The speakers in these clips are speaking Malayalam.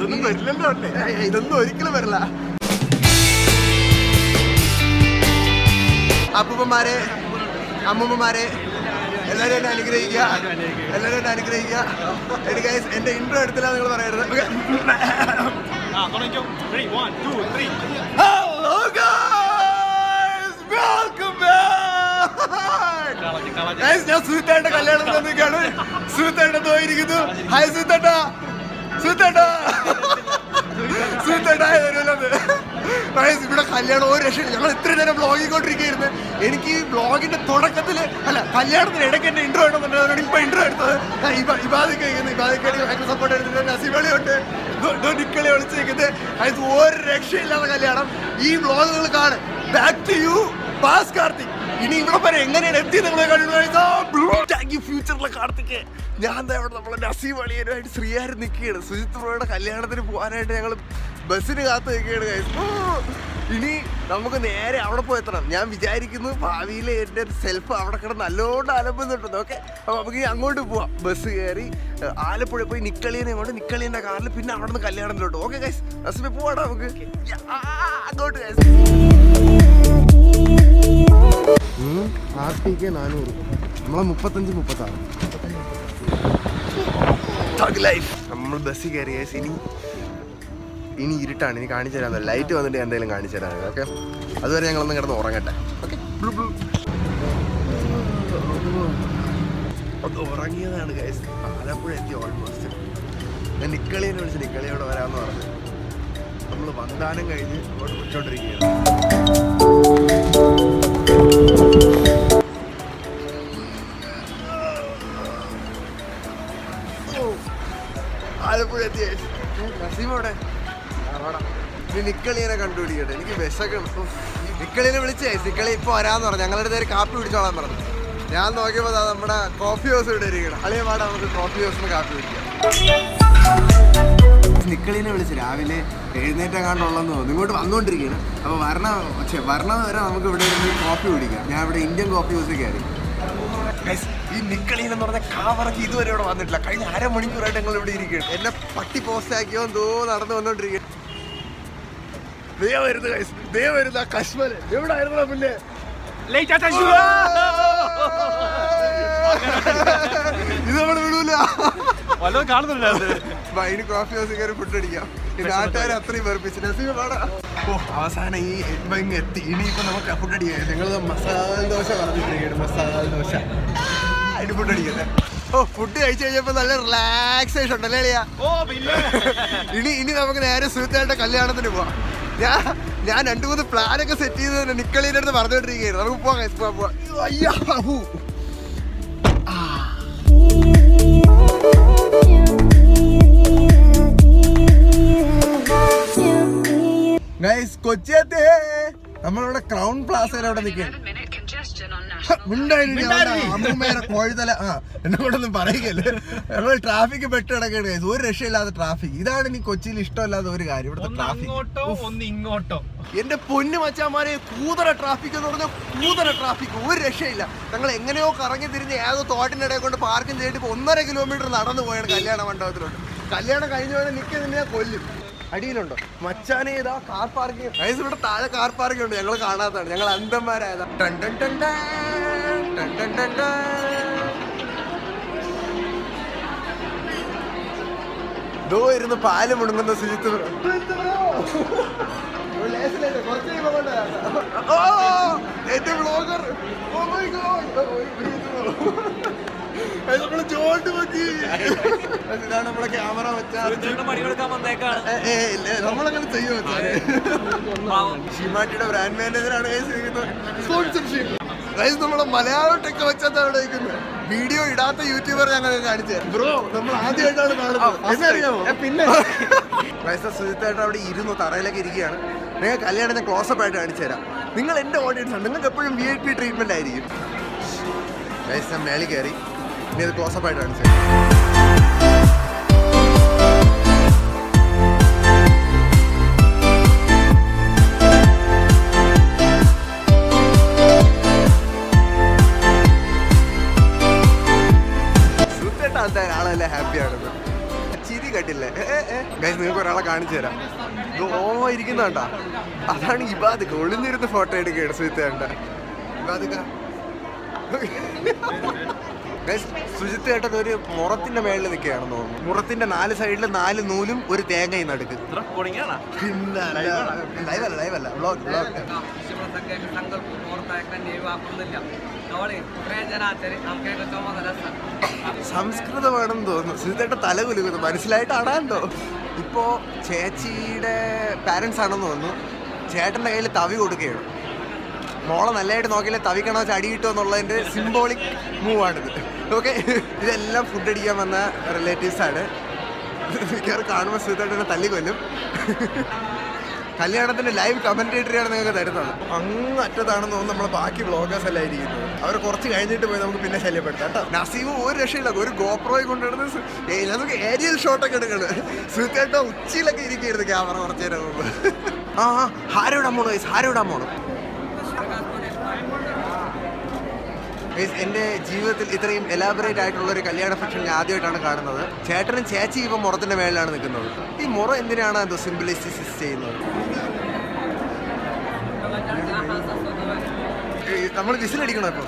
ഇതൊന്നും വരില്ലല്ലോ അല്ലേ ഇതൊന്നും ഒരിക്കലും വരില്ല അപ്പൂപ്പന്മാരെ അമ്മൂമ്മമാരെ എല്ലാവരും എന്നെ അനുഗ്രഹിക്കുക എല്ലാവരും എന്നെ അനുഗ്രഹിക്കുക എനിക്ക് guys, എന്റെ ഇൻട്രോ എടുത്തില്ല നിങ്ങൾ പറയരുത് Hello guys! Welcome back! Guys, ഞാൻ സുഹൃത്തേട്ട കല്യാണത്തിന് വന്നിരിക്കുകയാണ് സുഹൃത്തേട്ട പോയിരിക്കുന്നു ഹായ് സുഹൃത്തേട്ട സുഹൃത്തേട്ട സുഹൃത്തേട്ടായ വരുമല്ലോ Guys, ഇവിടെ കല്യാണം ഒരു രക്ഷയില്ല ഞങ്ങൾ ഇത്ര നേരം ബ്ലോഗിൽ കൊണ്ടിരിക്കുകയായിരുന്നു എനിക്ക് ഈ ബ്ലോഗിന്റെ തുടക്കത്തിൽ അല്ല കല്യാണത്തിന് ഇടയ്ക്ക് എന്റെ ഇൻട്രോ ഇടുന്നുണ്ടായിരുന്നു ഇപ്പൊ ഇൻട്രോ എടുത്തത് ഇബാദിക്ക് കഴിക്കുന്നു ഇബാദിക്ക് ഭയങ്കര സപ്പോർട്ട് എടുത്തിട്ട് നസീബളി ഉണ്ട് നിക്കളി വിളിച്ചിരിക്കുന്നത് അത് ഒരു രക്ഷയില്ലാത്ത കല്യാണം ഈ ബ്ലോഗുകൾ കാണും back to you pass Karthik ഇനി ഇവിടെ വരെ എങ്ങനെയാണ് എത്തി നിങ്ങളെ കണ്ടു ഫ്യൂച്ചറിലെ കാർത്തിക് ഞാൻ ദാ ഇവിടെ നമ്മളെ നസീം അളിയനുമായിട്ട് ശ്രീയാരും നിൽക്കുകയാണ് സുജിത് ബ്രോയുടെ കല്യാണത്തിന് പോകാനായിട്ട് ഞങ്ങൾ ബസ്സിന് കാത്തു നിൽക്കുകയാണ് guys. ഓ, ഇനി നമുക്ക് നേരെ അവിടെ പോയി എത്തണം ഞാൻ വിചാരിക്കുന്നു ഭാവിയിൽ എൻ്റെ സെൽഫ് അവിടെ കിടന്ന് നല്ലോണം അലമ്പുന്നുണ്ടെന്ന് ഓക്കെ അപ്പോൾ നമുക്ക് ഇനി അങ്ങോട്ട് പോവാം ബസ് കയറി ഏഹ്, ആലപ്പുഴ പോയി നിക്കളിയനെ കൊണ്ട് നിക്കളിയൻ്റെ കാറിൽ പിന്നെ അവിടെ നിന്ന് കല്യാണത്തിലോട്ട് ഓക്കെ ഗൈസ് നസീമെ പോവാടാ നമുക്ക് യാ, അങ്ങോട്ട് ഗൈസ് ആർ ടി കെ നാനൂറ് നമ്മളെ മുപ്പത്തഞ്ച് മുപ്പത്താറ് ലൈഫ് നമ്മൾ ബസ്സിൽ കയറി guys. ഇനി ഇനി ഇരുട്ടാണ് ഇനി കാണിച്ചു തരാൻ ലൈറ്റ് വന്നിട്ട് എന്തെങ്കിലും കാണിച്ചു തരാൻ ഓക്കെ അതുവരെ ഞങ്ങളൊന്ന് കിടന്ന് ഉറങ്ങട്ടെ ഓക്കെ അത് ഉറങ്ങിയതാണ് ഗൈസ് ആലപ്പുഴ എത്തി ഓൾമോസ്റ്റ് ഞാൻ നിക്കളിയെ വിളിച്ച് നിക്കളിയോടെ വരാമെന്ന് പറഞ്ഞു നമ്മൾ വന്ദാനം കഴിഞ്ഞ് അങ്ങോട്ട് വിട്ടോണ്ടിരിക്കുകയാണ് ആലപ്പുഴ എത്തിയ നസീമോടെ ഇനി നിക്കളിയനെ കണ്ടുപിടിക്കട്ടെ എനിക്ക് വിശക്കണം ഉഫ്. നിക്കളിനെ വിളിച്ചേ നിക്കളി ഇപ്പൊ വരാന്ന് പറഞ്ഞു ഞങ്ങളുടെ അടുത്ത് ഒരു കാപ്പി കുടിച്ചോളാൻ പറഞ്ഞു ഞാൻ നോക്കിയപ്പോ ദാ നമ്മുടെ കോഫി ഹൗസ് ഇവിടെ ഇരിക്കണം അളിയ പാടെ നമുക്ക് കോഫി ഹൗസിന് കാപ്പി കുടിക്കാം നിക്കളിനെ വിളിച്ച് രാവിലെ എഴുന്നേറ്റ കണ്ടുള്ളതെന്ന് തോന്നുന്നു ഇങ്ങോട്ട് വന്നുകൊണ്ടിരിക്കുകയാണ് അപ്പോൾ വരണ പക്ഷേ വരണത് വരെ നമുക്ക് ഇവിടെ ഇരുന്ന് കോഫി കുടിക്കാം ഞാൻ ഇവിടെ ഇന്ത്യൻ കോഫി ഹൗസിൽ കയറി Guys, ഈ നിക്കളീൻ എന്ന് പറഞ്ഞ കാവറക്ക് ഇതുവരെ ഇവിടെ വന്നിട്ടില്ല കഴിഞ്ഞ അരമണിക്കൂറായിട്ട് ഞങ്ങൾ ഇവിടെ ഇരിക്കുകയാണ് എന്നെ പട്ടി പോസ്റ്റ് ആക്കിയോ എന്തോ നടന്നു വന്നോണ്ടിരിക്കുകയാണ് ദേ വരുന്നു guys. ദേ വരുന്നു ആ കശ്മല് എവിടെ ആയിരുന്നു പിന്നെ ഇത് നമ്മൾ വിടൂല വല്ലതും കാണുന്നുണ്ടായിരുന്നു വൈന് കോഫി ഹൗസിൽ കയറി ഫുഡ് അടിക്കാം ഈ നാട്ടുകാരെ അത്രയും വെറുപ്പിച്ചു നസീമ പാടാ ഓ അവസാനം ഈ ഇപ്പൊ ഇങ്ങ് എത്തി ഇനിയിപ്പോ നമുക്ക് ഫുഡ് അടിക്കാം ഞങ്ങൾ മസാല ദോശ പറഞ്ഞിരിക്കുകയാണ് മസാല ദോശ ആ, ഇനി ഫുഡ് അടിക്കട്ടെ ഓ ഫുഡ് കഴിച്ചു കഴിഞ്ഞപ്പോ നല്ല റിലാക്സേഷൻ ഉണ്ടല്ലേ അളിയാ ഓ പിന്നെ ഇനി ഇനി നമുക്ക് നേരെ സുഹൃത്തായിട്ട് കല്യാണത്തിന് പോവാം ഞാൻ ഞാൻ രണ്ടു മൂന്ന് പ്ലാനൊക്കെ സെറ്റ് ചെയ്ത് നിക്കളീൻ്റെ അടുത്ത് പറഞ്ഞുകൊണ്ടിരിക്കുകയായിരുന്നു നമുക്ക് പോവാം guys, പോവാം പോവാം അയ്യോ, അയ്യാ ഹൂ. ഗൈസ് കൊച്ചിയത്തെ നമ്മളിവിടെ ക്രൗൺ പ്ലാസയിൽ അവിടെ നിൽക്കുകയാണ് minute congestion on National. അമ്മൂമ്മേരെ കോഴിതല ആ എന്നെ കൊണ്ടൊന്നും പറയിക്കല്ലേ നമ്മൾ ട്രാഫിക് പെട്ട് കിടക്കുകയാണ് guys. ഒരു രക്ഷയില്ലാത്ത ട്രാഫിക് ഇതാണ് ഇനി കൊച്ചിയിൽ ഇഷ്ടമല്ലാത്ത ഒരു കാര്യം ഇവിടുത്തെ ഒന്ന് ട്രാഫിക് അങ്ങോട്ടോ ഒന്ന് ഇങ്ങോട്ടോ എന്റെ പൊന്നു മച്ചാമാരെ കൂതറ ട്രാഫിക് എന്ന് പറഞ്ഞാൽ കൂതറ ട്രാഫിക് ഒരു രക്ഷയില്ല ഞങ്ങൾ എങ്ങനെയോ കറങ്ങി തിരിഞ്ഞ് ഏതോ തോട്ടിൻ്റെ ഇടയിൽ കൊണ്ട് പാർക്കും ചെയ്തിട്ട് ഇപ്പൊ ഒന്നര കിലോമീറ്റർ നടന്നു പോയാണ് കല്യാണ മണ്ഡപത്തിലോട്ട് കല്യാണം കഴിഞ്ഞ പോലെ നിൽക്കി നിന്നെ കൊല്ലും അടിയിലുണ്ടോ മച്ചാനെ ഇതാ കാർ പാർക്കിംഗ് ഗൈസ് ഇവിടെ താഴെ കാർ പാർക്കിംഗ് ഉണ്ട് ഞങ്ങൾ കാണാത്തതാണ് ഞങ്ങൾ അന്ധന്മാരായതാ ടൺ ടൺ ടൺ ടൺ, ടൺ ടൺ ടൺ ടൺ. ദോ ഇരുന്ന് പാല് മുണുങ്ങുന്ന സുജിത്ത് ബ്രോ. സുജിത്ത് ബ്രോ. ഒരു ലേസിലേക്ക് കുറച്ച് കഴിയുമ്പോ കൊണ്ടുവരാം. ഓ, എന്റെ വ്ളോഗർ. Oh my God. ഓ, ഒരു സുജിത്ത് ബ്രോ. അത് നമ്മള് ചോണ്ട് നോക്കി. ഇതാണ് നമ്മളെ ക്യാമറ വെച്ചാൽ പണിയെടുക്കാൻ വന്നേക്കാണ് നമ്മളങ്ങനെ ചെയ്യുമോ ഷിമാറ്റിയുടെ ബ്രാൻഡ് മാനേജറാണ് സ്പോൺസർഷിപ്പ് ഗൈസ് നമ്മളെ മലയാളം ടെക്ക് വെച്ചാൽ അവിടെ ഇരിക്കുന്നത് വീഡിയോ ഇടാത്ത യൂട്യൂബർ ഞങ്ങൾ കാണിച്ചു ബ്രോ നമ്മൾ ആദ്യമായിട്ടാണ് കാണുന്നത് അറിയാമോ പിന്നെ ഗൈസ് സുജിത്തായിട്ട് അവിടെ ഇരുന്നു തറയിലൊക്കെ ഇരിക്കുകയാണ് നിങ്ങൾ കല്യാണം ഞാൻ ക്ലോസപ്പ് ആയിട്ട് കാണിച്ചു തരാം നിങ്ങൾ എൻ്റെ ഓഡിയൻസ് ആണ് നിങ്ങൾക്ക് എപ്പോഴും വി ഐ പി ട്രീറ്റ്മെന്റ് ആയിരിക്കും ഗൈസ് ഞാൻ മേളിൽ കയറി ഇനി അത് ക്ലോസപ്പ് ആയിട്ട് കാണിച്ചു തരാം സുത്തേട്ട ആളല്ലേ ഹാപ്പിയാണ് ചിരി കണ്ടില്ലേ ഗൈസ് നിങ്ങൾ നമുക്ക് ഒരാളെ കാണിച്ചു തരാം ഇത് ഓമ ഇരിക്കുന്നുണ്ട അതാണ് ഇബാദിക്ക ഒളിഞ്ഞിരുന്ന് ഫോട്ടോ എടുക്കുകയാണ് സുജിത്തേണ്ട ഇബാദിക്ക Guys, സുജിത്ത് ഏട്ടൻ ഒരു മുറത്തിന്റെ മേളിൽ നിൽക്കുകയാണെന്ന് തോന്നുന്നു മുറത്തിന്റെ നാല് സൈഡിൽ നാല് നൂലും ഒരു തേങ്ങയും നടുക്ക് റെക്കോർഡിംഗ് ആണ് പിന്നെ ലൈവല്ല ലൈവല്ല വ്ളോഗ് വ്ളോഗ് ശിവസംഖ്യക്ക് സങ്കല്പം ഓർത്താക്കാൻ ഒഴിവാക്കുന്നില്ല നമ്മള് കുറെ ജന ആചരി നമുക്ക് ചുമതല സംസ്കൃതമാണെന്ന് തോന്നുന്നു സുജിത്തേട്ട തല കുലുക്കുന്നു മനസ്സിലായിട്ടാണോ ഇപ്പോ ചേച്ചിയുടെ പാരൻസ് ആണെന്ന് തോന്നുന്നു ചേട്ടന്റെ കയ്യിൽ തവി കൊടുക്കുകയാണ് മോളെ നല്ലതായിട്ട് നോക്കിയാലേ തവിക്കണോ ചടി കിട്ടുമോ എന്നുള്ളതിന്റെ സിംബോളിക് മൂവാണിത് ഓക്കെ ഇതെല്ലാം ഫുഡ് അടിക്കാൻ വന്ന റിലേറ്റീവ്സ് ആണ് മിക്കവാറും കാണുമ്പോൾ സുജിത്തേട്ടനെ തല്ലിക്കൊല്ലും കല്യാണത്തിന്റെ ലൈവ് കമന്റേറ്ററിയാണ് നിങ്ങൾക്ക് തരുന്നത് അങ്ങ് അറ്റത്താണെന്ന് തോന്നുന്നു നമ്മളെ ബാക്കി വ്ളോഗേഴ്സ് എല്ലാം ഇരിക്കുന്നത് അവർ കുറച്ച് കഴിഞ്ഞിട്ട് പോയി നമുക്ക് പിന്നെ ശല്യപ്പെടുത്താം കേട്ടോ നസീമ് ഒരു രക്ഷയില്ല ഒരു ഗോപ്രോയെ കൊണ്ടുവരുന്നത് സു- ഏയ് നമുക്ക് ഏരിയൽ ഷോട്ടൊക്കെ എടുക്കണം സുഹൃത്തേട്ടോ ഉച്ചയിലൊക്കെ ഇരിക്കരുത് ക്യാമറ കുറച്ച് നേരം മുമ്പ് ആ ആ, ഹാരോടാ മോണോ ഗൈസ് ഹാരോടാ മോണോ ഗൈസ്, എൻ്റെ ജീവിതത്തിൽ ഇത്രയും എലാബറേറ്റ് ആയിട്ടുള്ള ഒരു കല്യാണ ഫംഗ്ഷൻ ഞാൻ ആദ്യമായിട്ടാണ് കാണുന്നത് ചേട്ടനും ചേച്ചി ഇപ്പം മുറത്തിന്റെ മേളിലാണ് നിൽക്കുന്നത് ഈ മുറ എന്തിനാണ് അത് സിംബിളിസിസ് ചെയ്യുന്നത് നമ്മൾ വിസിലടിക്കണം ഇപ്പൊ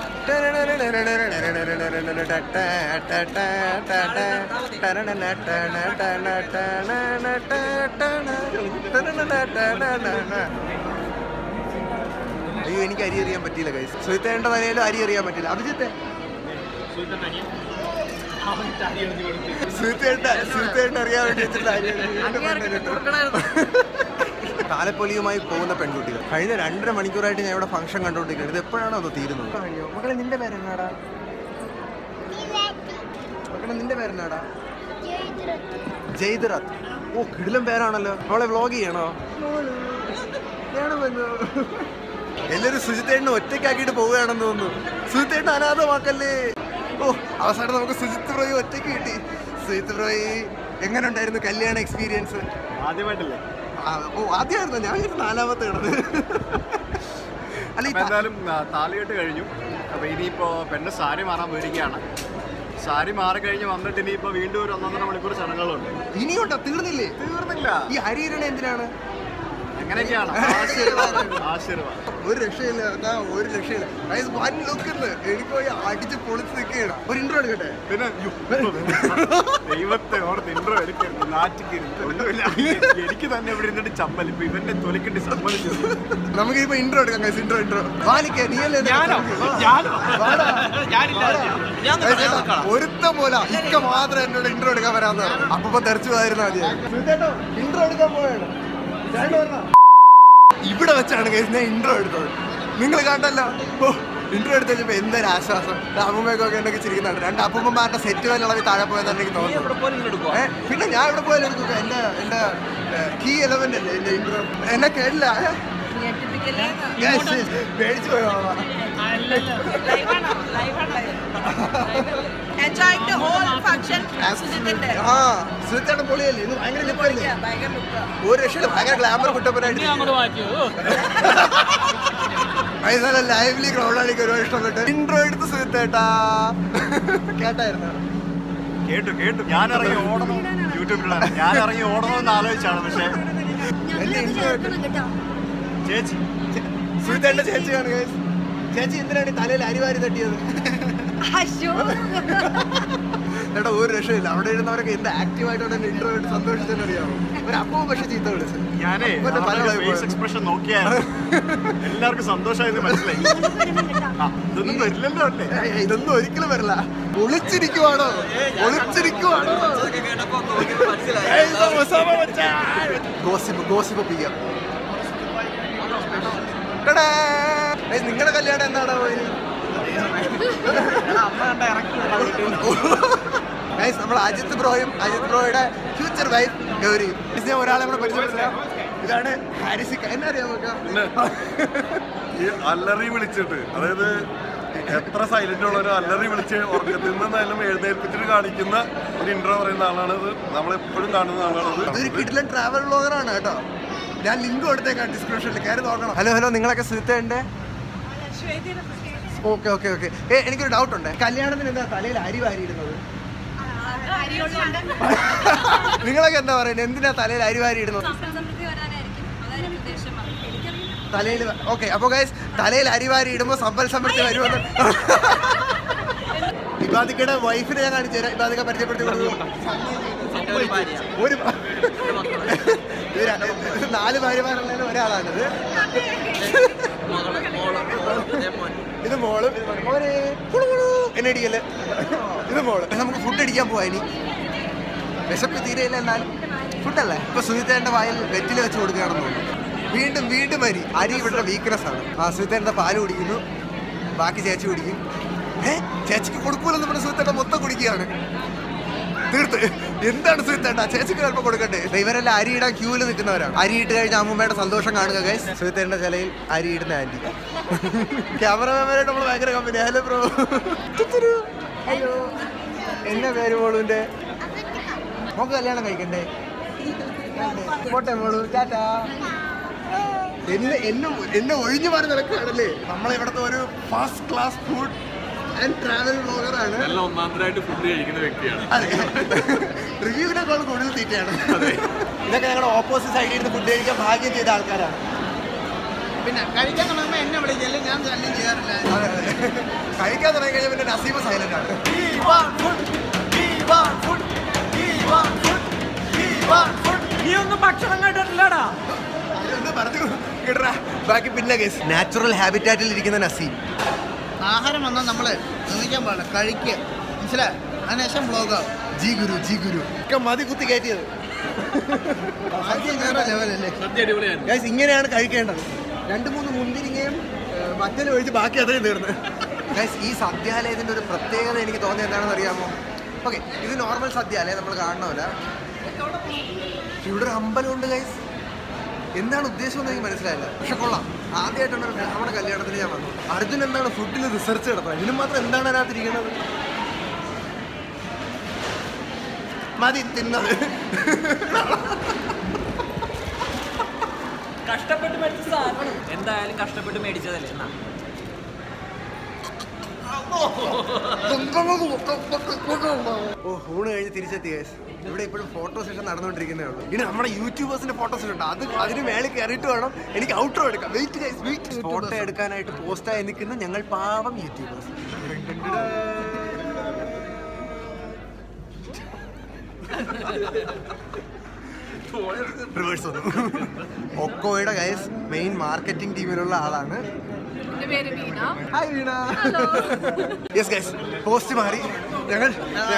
അയ്യോ എനിക്ക് അരി അറിയാൻ പറ്റിയില്ല കൈസ് സുഹിത്തേണ്ട തലയിലും അരി അറിയാൻ പറ്റില്ല അഭിജിത്തെ സുഹിത്തേണ്ട സുഹിത്തേണ്ട അറിയാൻ വേണ്ടി വെച്ചിട്ട് അരി താലപ്പൊലിയുമായി പോകുന്ന പെൺകുട്ടികൾ കഴിഞ്ഞ രണ്ടര മണിക്കൂറായിട്ട് ഞാൻ ഇവിടെ ഫംഗ്ഷൻ കണ്ടുകൊണ്ടിരിക്കുന്നത് ഇത് എപ്പോഴാണോ അത് തീരുന്നത് മക്കളെ നിന്റെ പേരെന്നാടാ മക്കളെ നിന്റെ പേരെന്നാടാ ജയ്ദറത്ത് ഓ കിടിലം പേരാണല്ലോ അവളെ വ്ളോഗ് ചെയ്യണോ വേണമെന്ന് എല്ലാരും സുജിത്തേണ്ണ ഒറ്റയ്ക്കാക്കിയിട്ട് പോവുകയാണെന്ന് തോന്നുന്നു സുജിത്തേണ്ണ അനാഥമാക്കല്ലേ ഓ അവസാനം നമുക്ക് സുജിത് ബ്രോയി ഒറ്റയ്ക്ക് കിട്ടി സുജിത് ബ്രോയി എങ്ങനെ ഉണ്ടായിരുന്നു കല്യാണ എക്സ്പീരിയൻസ് ആദ്യമായിട്ടല്ലേ ആ, ഓ ആദ്യമായിരുന്നു ഞാൻ ഇത് നാലാമത്തെ കിടന്ന് അല്ല ഈ അപ്പൊ ത- എന്തായാലും ആ, താലികെട്ട് കഴിഞ്ഞു അപ്പൊ ഇനിയിപ്പോ പെണ്ണ് സാരി മാറാൻ പോയിരിക്കുകയാണ് സാരി മാറി കഴിഞ്ഞ് വന്നിട്ട് ഇനിയിപ്പോ വീണ്ടും ഒരു ഒന്നൊന്നര മണിക്കൂർ ചടങ്ങുകളുണ്ട് ഇനിയുണ്ടോ തീർന്നില്ലേ തീർന്നില്ല ഈ ഹരിയരണ എന്തിനാണ് അങ്ങനെയൊക്കെയാണ് ആശീർവാദം ആശീർവാദം ഒരു രക്ഷയില്ല അതാ ഒരു രക്ഷയില്ല വൺ ലുക്ക് എനിക്ക് പോയി അടിച്ച് പൊളിച്ച് നിൽക്കുകയാണ് ഒരു ഇന്റർവ്യൂ എടുക്കട്ടെ പിന്നെ യ്യോ, ദൈവത്തെ ഓർത്ത് ഇൻട്രോ എടുക്കരുത് നാറ്റിക്കരുത് ഒന്നുമില്ല എനിക്ക് തന്നെ ഇവിടെ ഇരുന്നിട്ട് ചമ്മൽ ഇപ്പൊ ഇവന്റെ തൊലിക്കിട്ട് സമ്മതിച്ചു നമുക്ക് ഇപ്പൊ ഇന്റർവ്യൂ എടുക്കാം ഗൈസ് ഇന്റർവ്യൂ ഇന്റർവ്യൂ വാലിക്ക നീ അല്ലേ ഞാനോ ഞാനോ ഞാനില്ല ഞാൻ ഒന്ന് പറയാൻ നോക്കാം. ഒരുത്തം പോലെ ഇക്ക മാത്രം എന്നോട് ഇന്റർവ്യൂ എടുക്കാൻ വരാന്ന് അപ്പൊ തെറിച്ചു പോയിരുന്നു ആദ്യം ഇന്റർവ്യൂ എടുക്കാൻ പോയാണ് ഇവിടെ വെച്ചാണ് ഗൈസ് ഞാൻ ഇന്റർവ്യൂ എടുത്തത് നിങ്ങൾ കണ്ടല്ലോ ഓ ഇന്റർവ്യൂ എടുത്ത് കഴിഞ്ഞപ്പോ എന്തൊരു ആശ്വാസം അമ്മമ്മയൊക്കെ എന്നൊക്കെ ചിരിക്കുന്നുണ്ട് രണ്ട് അപ്പൂമ്മമാരുടെ സെറ്റ് വിലളവി താഴെ പോയെന്ന് എനിക്ക് നീ തോന്നുന്നു എവിടെ പോലും എടുക്കുക ഏ, പിന്നെ ഞാൻ ഇവിടെ പോയാലും എടുക്കുക എന്റെ എന്റെ കീ എലമെന്റ് അല്ലേ എന്റെ ഇന്റർവ്യൂ എന്നെ കേട്ടില്ല ഏ? Yes, yes. പേടിച്ചു പോയോ Enjoying the whole function. സുജിത്തിന്റെ. ആ സുഹൃത്തേട്ടൻ പൊളിയല്ലേ ഇന്ന് ഭയങ്കര ലുക്കല്ലേ പൊളിക്കാ, ഭയങ്കര look ആ. ഒരു രക്ഷയില്ല ഭയങ്കര ഗ്ലാമർ കുട്ടപ്പനായിട്ട് നല്ല ലൈവ്ലി ക്രൗഡാണിക്ക് ഒരുപാട് ഇഷ്ടപ്പെട്ട് ഇൻട്രോ എടുത്ത് സുഹൃത്തേട്ടാ കേട്ടായിരുന്നു കേട്ടു കേട്ടു ഞാൻ ഇറങ്ങി ഓടണം യൂട്യൂബിലാണ് ഞാൻ ഇറങ്ങി ഓടണമെന്ന് ആലോചിച്ചാണ് പക്ഷെ എന്റെ intro കേട്ട് ചേച്ചി സുഹൃത്തേട്ട ചേച്ചിയാണ് guys. ചേച്ചി എന്തിനാണ് ഈ തലയിൽ അരിവാരി തട്ടിയത് അശ്ശോ. ചേട്ടാ ഒരു രക്ഷയില്ല അവിടെ ഇരുന്നവരൊക്കെ എന്ത് ആക്റ്റീവായിട്ടാണ് എന്റെ ഇന്റർവ്യൂ ആയിട്ട് സന്തോഷിച്ചെന്ന് അറിയാമോ ഒരു അപ്പവും പക്ഷെ ചീത്ത വിളിച്ചു ഞാനേ അപ്പന്റെ പല ഫേസ് live എക്സ്പ്രഷൻ നോക്കിയായിരുന്നു എല്ലാവർക്കും സന്തോഷമായെന്ന് മനസ്സിലായി ആ, ഇതൊന്നും വരില്ലല്ലോ അല്ലേ ഏയ്, ഏയ്, ഇതൊന്നും ഒരിക്കലും വരില്ല ഒളിച്ചിരിക്കുവാണോ ഒളിച്ചിരിക്കുവാണോ ഗോസിപ്പ് ഗോസിപ്പ് പിക്കാം നിങ്ങളുടെ കല്യാണം എന്താണ് പോയി ഗൈസ് നമ്മൾ അജിത് ബ്രോയും അജിത് ബ്രോയുടെ ഫ്യൂച്ചർ വൈഫ് ഗൗരി Guys, ഞാൻ ഒരാളെ കൂടെ പരിചയപ്പെടുത്താം ഇതാണ് ഹാരിസിക്ക എന്നെ അറിയാം നമുക്ക് ഈ അല്ലറി വിളിച്ചിട്ട് അതായത് എത്ര സൈലന്റ് ഉള്ളവരോ അല്ലറി വിളിച്ച് ഉറക്കത്തിൽ നിന്നായാലും എഴുന്നേൽപ്പിച്ചിട്ട് കാണിക്കുന്ന ഒരു ഇൻട്രോ പറയുന്ന ആളാണ് ഇത് നമ്മളെപ്പോഴും കാണുന്ന ആളാണ് ഇതൊരു കിടിലൻ ട്രാവൽ ബ്ലോഗറാണ് കേട്ടോ ഞാൻ ലിങ്ക് കൊടുത്തേക്കാം ഡിസ്ക്രിപ്ഷനിൽ കയറി നോക്കണം ഹലോ ഹലോ നിങ്ങളൊക്കെ സുഹൃത്തുണ്ട് ഓക്കെ ഓക്കെ ഓക്കെ ഏ എനിക്കൊരു ഡൗട്ട് ഉണ്ട് കല്യാണത്തിന് എന്താ തലയിൽ അരി വാരിയിടുന്നത് അരിയുള്ളതുകൊണ്ട് നിങ്ങളൊക്കെ എന്താ പറയുന്നത് എന്തിനാ തലയിൽ അരിവാരി ഇടുന്നത് സമ്പൽ സമൃദ്ധി വരാനായിരിക്കും അതായിരിക്കും ഉദ്ദേശം എനിക്കറിയില്ല തലയിൽ ഓക്കെ അപ്പൊ ഗൈസ് തലയിൽ അരിവാരി ഇടുമ്പോ സമ്പൽ സമൃദ്ധി വരുമെന്ന് ഇബാദിക്കയുടെ വൈഫിനെ ഞാൻ കാണിച്ചു തരാം ഇബാദിക്ക പരിചയപ്പെടുത്തി കൊടുത്തു ഒരു ഭ- ഇത് ര- ഇത് നാല് ഭാര്യമാരുള്ളതിൽ ഒരാളാണിത് ഇത് മോളും ഇത് മോനും. മോനെ കുളു കുളു എന്നെ അടിക്കല് ഇത് മോള് നമുക്ക് ഫുഡ് അടിക്കാൻ പോവാ ഇനി വിശപ്പ് തീരെയില്ല എന്നാലും ഫുഡല്ലേ ഇപ്പൊ സുഹിതേന്റെ വായിൽ വെറ്റില വെച്ച് കൊടുക്കുകയാണെന്ന് തോന്നുന്നു വീണ്ടും വീണ്ടും അരി അരി ഇവിടുത്തെ വീക്ക്നെസ് ആണ് ആ സുഹിതേന്റെ പാല് കുടിക്കുന്നു ബാക്കി ചേച്ചി കുടിക്കും ഏ ചേച്ചിക്ക് കൊടുക്കൂലെന്ന് നമ്മുടെ സുഹിത്തേട്ട മൊത്തം കുടിക്കുകയാണ് തീർത്ത് എന്താണ് സുഹിത്തേട്ട ചേച്ചിക്ക് ചിലപ്പോൾ കൊടുക്കട്ടെ ദേ ഇവരെല്ലാം അരി ഇടാൻ ക്യൂവിൽ നിൽക്കുന്നവരാണ് അരി ഇട്ട് കഴിഞ്ഞ അമ്മൂമ്മയുടെ സന്തോഷം കാണുക ഗൈസ് സുഹിത്തേന്റെ ചിലയിൽ അരി ഇടുന്ന ആന്റി ക്യാമറമാനായിട്ട് നമ്മൾ ഭയങ്കര കമ്പനി ഹലോ ബ്രോ ഹലോ എന്നെ പേര് മോളുവിന്റെ നമുക്ക് കല്യാണം കഴിക്കണ്ടേ പോട്ടെ മോളു ടാറ്റാ എന്നെ എന്നെ എന്നെ ഒഴിഞ്ഞു മാറി നടക്കുകയാണല്ലേ നമ്മളെ ഇവിടുത്തെ ഒരു first class food and travel ബ്ലോഗറാണ് നല്ല ഒന്നാന്തരായിട്ട് ഫുഡ് കഴിക്കുന്ന വ്യക്തിയാണ് അതെ റിവ്യൂവിനേക്കാൾ കൂടുതൽ തീറ്റയാണ് ഇതൊക്കെ ഞങ്ങളുടെ ഓപ്പോസിറ്റ് സൈഡിൽ ഇരുന്ന് ഫുഡ് കഴിക്കാൻ ഭാഗ്യം ചെയ്ത ആൾക്കാരാണ് പിന്നെ കഴിക്കാൻ തുടങ്ങുമ്പോൾ എന്നെ വിളിക്കല്ലേ ഞാൻ ശല്യം ചെയ്യാറില്ല അതെ അതെ കഴിക്കാൻ തുടങ്ങി കഴിഞ്ഞാൽ പിന്നെ നസീബ് സൈലന്റ് ആണ് നീ ഒന്നും ഭക്ഷണം കണ്ടിട്ടില്ലടാ ഒന്ന് പറഞ്ഞു കേട്ടറാ ബാക്കി പിന്നെ കേസ് നാച്ചുറൽ ഹാബിറ്റാറ്റിൽ ഇരിക്കുന്ന നസീം ആഹാരം വന്നാൽ നമ്മൾ നിർമ്മിക്കാൻ പാടില്ല കഴിക്കുക മനസ്സിലായി അതിനുശേഷം ബ്ലോഗാവും ജി ഗുരു ജി ഗുരു ഒക്കെ മതി കുത്തി കയറ്റിയത് ആദ്യം വേറെ ലെവലല്ലേ സദ്യ അടിപൊളിയായിരുന്നു ഗൈസ് ഇങ്ങനെയാണ് കഴിക്കേണ്ടത് രണ്ട് മൂന്ന് മുന്തിരിങ്ങയും മറ്റലും ഒഴിച്ച് ബാക്കി അത്രയും തീർന്ന് ഗൈസ് ഈ സദ്യാലയത്തിൻ്റെ ഒരു പ്രത്യേകത എനിക്ക് തോന്നിയത് എന്താണെന്ന് അറിയാമോ ഓക്കെ ഇത് നോർമൽ സദ്യാലയം നമ്മൾ കാണണമല്ല ഇവിടെ ഒരു അമ്പലമുണ്ട് ഗൈസ് എന്താണ് ഉദ്ദേശം എന്ന് എനിക്ക് മനസ്സിലായില്ല പക്ഷെ കൊള്ളാം ആദ്യമായിട്ടാണ് ഒരു നമ്മുടെ കല്യാണത്തിന് ഞാൻ വന്നത് അർജുൻ എന്താണ് ഫുഡിൽ റിസർച്ച് നടത്തുന്നത് ഇതിന് മാത്രം എന്താണ് അതിനകത്തിരിക്കുന്നത് മതി തിന്നത് കഷ്ടപ്പെട്ട് മേടിച്ച സാധനം എന്തായാലും കഷ്ടപ്പെട്ട് മേടിച്ചതല്ലേ എന്നാ ഓ ഊണ് കഴിഞ്ഞ് തിരിച്ചെത്തി guys. ഇവിടെ ഇപ്പോഴും ഫോട്ടോ സെഷൻ നടന്നുകൊണ്ടിരിക്കുന്നേ ഉള്ളൂ ഇനി നമ്മുടെ യൂട്യൂബേഴ്സിന്റെ ഫോട്ടോ സെഷൻ ഉണ്ട് അത് അതിന് മേളിൽ കയറിയിട്ട് വേണം എനിക്ക് ഔട്ട്രോ എടുക്കാം വെയിറ്റ് ഗൈസ് വെയിറ്റ് ഫോട്ടോ എടുക്കാനായിട്ട് പോസ്റ്റായി നിൽക്കുന്ന ഞങ്ങൾ പാവം യൂട്യൂബേഴ്സ് റിവേഴ്സ് വന്നു ഒക്കോയുടെ ഗൈസ് മെയിൻ മാർക്കറ്റിംഗ് ടീമിലുള്ള ആളാണ് എന്റെ പേര് Veena hi Veena yes guys post മാറി ഞങ്ങൾ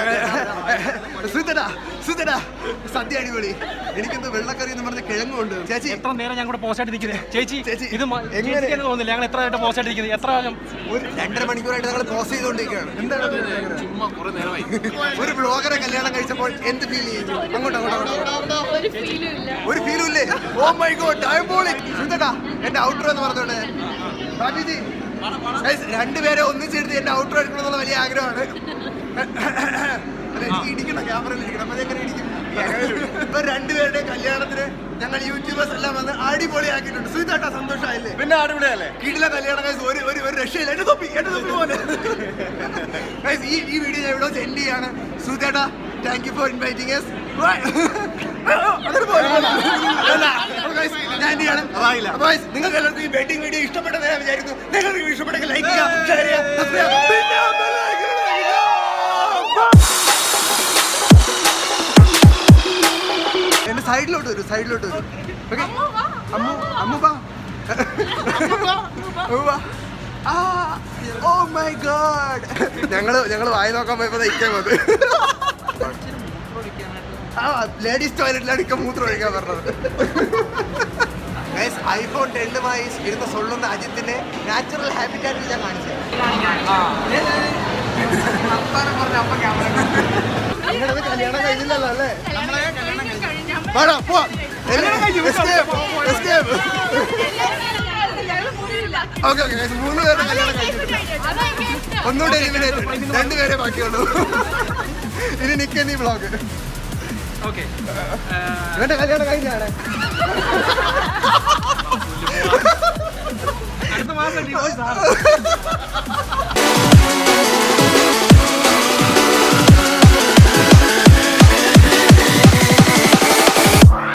സുതടാ സുതടാ സദ്യ അടിപൊളി എനിക്കെന്ത് വെള്ളക്കറി എന്ന് പറഞ്ഞ കിഴങ്ങുണ്ട് ചേച്ചി എത്ര നേരം ഞാൻ കൂടെ പോസ്റ്റ് ആയിട്ട് നിൽക്കുന്നത് ചേച്ചി ചേച്ചി, ഇത് മ- എങ്ങനെ? ചേച്ചിക്ക് തന്നെ തോന്നുന്നില്ല ഞങ്ങൾ എത്ര ആയിട്ട് പോസ്റ്റ് ആയിട്ട് നിൽക്കുന്നത് എത്ര കാലം ഒരു രണ്ടര മണിക്കൂറായിട്ട് ഞങ്ങൾ പോസ്റ്റ് ചെയ്തുകൊണ്ടിരിക്കുകയാണ് എന്താണ് അത് ഇങ്ങനെ? ചുമ്മാ കുറെ നേരമായി ഒരു ബ്ലോഗറെ കല്യാണം കഴിച്ചപ്പോൾ എന്ത് ഫീൽ ചെയ്തു അങ്ങോട്ട് അങ്ങോട്ട് അങ്ങോട്ട് അങ്ങോട്ട്. ഒരു ഫീലും ഇല്ല ഒരു ഫീലും ഇല്ലേ ഓ മൈ ഗോഡ് ഡയബോളിക് സുതടാ എന്റെ ഔട്ടർ എന്ന് പറഞ്ഞോണ്ട് ബാബിജി Guys, രണ്ടുപേരെ ഒന്നിച്ചെടുത്ത് എന്റെ ഔട്ടർ എടുക്കണം എന്നുള്ള വലിയ ആഗ്രഹമാണ് അതെ, എനിക്ക് ഇടിക്കണം ക്യാമറയിൽ ഇരിക്കണം അപ്പൊ എങ്ങനെ ഇടിക്കും ഇപ്പൊ രണ്ടുപേരുടെ കല്യാണത്തിന് ഞങ്ങൾ യൂട്യൂബേഴ്സ് എല്ലാം വന്ന് അടിപൊളിയാക്കിയിട്ടുണ്ട് സുഹിതാട്ടാ സന്തോഷമായില്ലേ പിന്നെ അടിപൊളിയല്ലേ കിടില കല്യാണം guys. ഒരു ഒരു ഒരു രക്ഷയില്ല എന്റെ തൊപ്പി എന്റെ തൊപ്പി പോലെ Guys, ഈ ഈ വീഡിയോ ഞാൻ ഇവിടെ സെൻഡ് ചെയ്യാണ് സുഹിതേട്ടാ താങ്ക് യു ഫോർ ഇൻവൈറ്റിംഗ് എസ് ഞാൻ എന്ത് ചെയ്യണം അപ്പൊ guys, നിങ്ങൾക്ക് എല്ലാവർക്കും ഈ വെഡിങ് വീഡിയോ ഇഷ്ടപ്പെട്ടെന്ന് ഞാൻ വിചാരിക്കുന്നു നിങ്ങൾക്ക് ഇഷ്ടപ്പെട്ടെങ്കിൽ ലൈക്ക് ചെയ്യാം ഷെയർ ചെയ്യാം subscribe ചെയ്യാം. പിന്നെ ഒന്ന് like ചെയ്യണം. എന്റെ സൈഡിലോട്ട് വരൂ സൈഡിലോട്ട് വരൂ ഓക്കെ അമ്മു അമ്മു ബാ അമ്മു ബാ ആ ഓ മൈ ഗോഡ് ഞങ്ങള് ഞങ്ങള് വായി നോക്കാൻ പോയപ്പോ ഇരിക്കാൻ വന്നത് ആ ലേഡീസ് ടോയ്ലറ്റിലാണ് ഇക്ക മൂത്രം ഒഴിക്കാൻ പറഞ്ഞത് ഐഫോൺ ടെന്നുമായി ഇരുന്ന് സൊള്ളുന്ന അജിത്തിന്റെ നാച്ചുറൽ ഹാബിറ്റാറ്റിൽ ഞാൻ കാണിച്ചു നിങ്ങളുടെ കല്യാണം കഴിഞ്ഞില്ലല്ലോ അല്ലേ വേണം പോ എസ്കേപ്പ് എസ്കേപ്പ് ഓക്കെ ഓക്കെ മൂന്ന് പേരുടെ കല്യാണം കഴിഞ്ഞിട്ടുണ്ട് ഒന്നുകൂടെ എലിമിനേറ്റ് രണ്ടുപേരെ ബാക്കിയുള്ളൂ ഇനി നിൽക്കുക നീ ബ്ലോഗ് ഓക്കെ ഇവന്റെ കല്യാണം കഴിഞ്ഞാണ് അടുത്ത മാസം